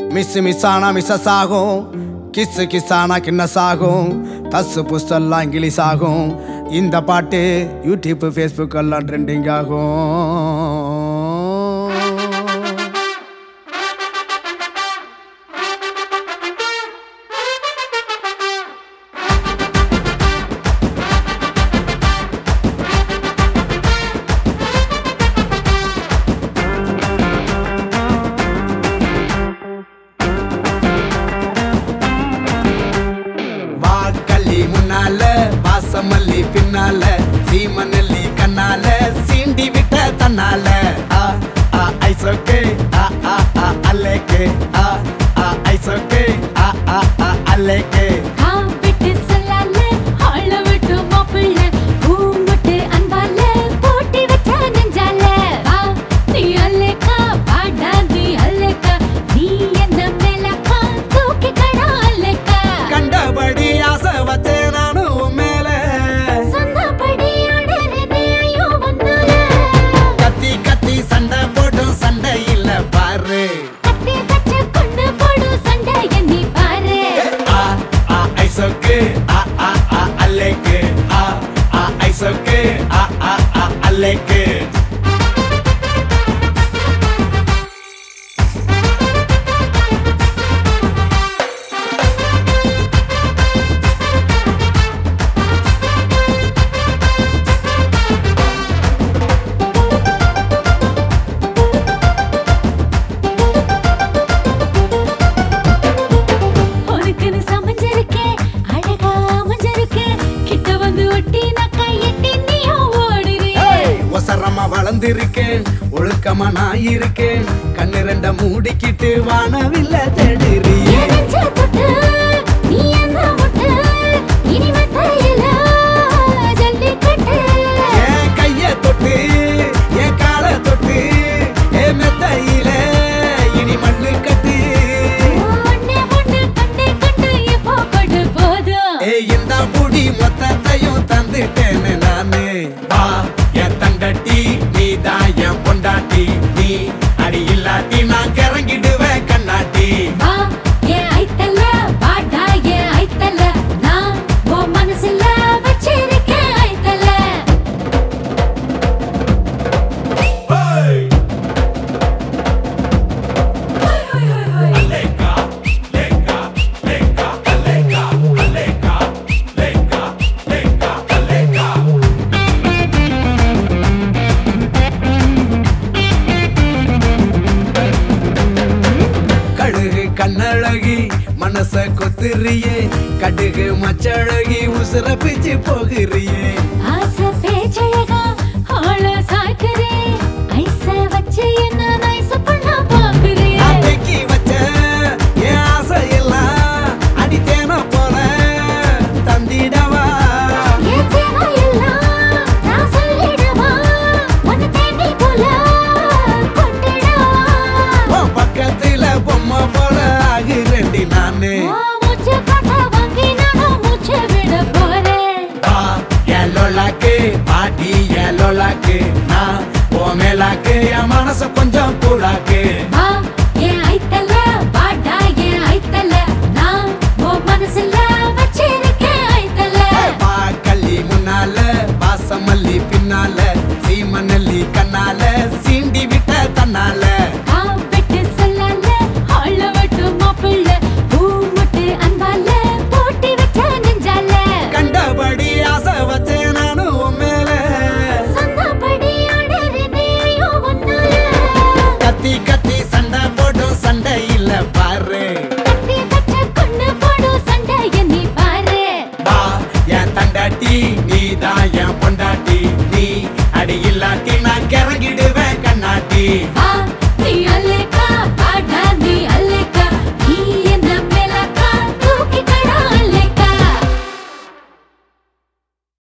miss miss ஆனா missus ஆகும் kiss kiss ஆனா கின்னஸ் ஆகும் தஸ் புஸ்தெல்லாம் இங்கிலீஷ் ஆகும் இந்த பாட்டு யூடியூப் ஃபேஸ்புக் எல்லாம் ட்ரெண்டிங் ஆகும் வாக்களி முன்னால வாசமல்லி பின்னால சீமநல்லி கண்ணால சீண்டி விட்ட தன்னால ஆ ஆ ஐஸ் ஓகே ஆ ஆ ஆ அல்லேக்கே ஆ ஆ ஐஸ் ஓகே ஆ ஆ ஆ அல்லேக்கே காப்பிட்டு சொல்லால ஆள விட்டு மாப்பிள்ள பூமுட்டு அன்பால போட்டி வச்ச நெஞ்சால வா நீ அல்லக்கா பாடா நீ அல்லக்கா நீ என்ன மேலக்கா தூக்கி கடா அல்லக்கா கண்டபடி ஆசை வச்சேன் நானும் உன் மேல சொந்தப்படி ஆடறதே ஐயோ வந்தால கத்தி கத்தி சண்டை போட்டும் சண்டை இல்ல பாரு கட்டி வச்சு கொண்டு போடு சண்டை எண்ணி பாரு ஆ ஆ ஐஸ் ஓகே ஆ ஆ ஆ அல்லேக்கே ஆ ஆ ஐஸ் ஓகே ஆ ஆ ஆ அல்லேக்கே உனக்குன்னு சமைஞ்சிருக்கே அழகா அமைஞ்சிருக்கே கிட்ட வந்து ஒட்டி நான் கையெட்டி நீயும் ஓடுறியே ஒசரமா வளர்ந்திருக்கேன் ஒழுக்கமா நான் இருக்கேன் கண்ணு ரெண்ட மூடிக்கிட்டு வானவில்ல தேடுறியே என் நெஞ்ச தொட்டு நீ என்ன முட்டு இனிமே தையில ஜல்லிக்கட்டு என் கைய தொட்டு என் காலை தொட்டு என் மெத்தையில இனி மண்ணு கட்டு ஒண்ணே ஒண்ணு கண்டு கண்டு இப்போ கொடு போதும் ஏ இந்த முடி மொத்தத்தையும் தந்துட்டேன்னு நானு வா என் தங்கட்டி நீ தான் என் பொண்டாட்டி நீ அடி இல்லாட்டி நான் கிறங்கிடுவேன் கண்ணாட்டி வா என் ஐத்தல வாடா என் ஐத்தல நான் உன் மனசுல வச்சிருக்கேன் ஐத்தல கடுகு கண்ணழகி மனச கொத்துறியே கடுகு மச்சழகி உசுர பிச்சு போகிறியே ஆசை பேச்சழகா ஆள சாய்க்கிறே ஐச வச்சு என்ன நைச பண்ண பாக்குறே அன்னைக்கு வச்ச என் ஆசையெல்லாம் அடித்தேன போல தந்திடவா என் தேவையெல்லாம் நான் சொல்லிடவா உன்னை தேடி போல கொட்டிடவா உன் பக்கத்துல பொம்மை போல ஆகிறேன்டி நானு உன் மூச்சு காட்ட வாங்கி நானும் மூச்சு விட போறேன் வா என் லோலாக்கு பாட்டி என் லோலாக்கு நான் உன் மேலாக்கு என் மனச கொஞ்சம் கூடாக்கு வா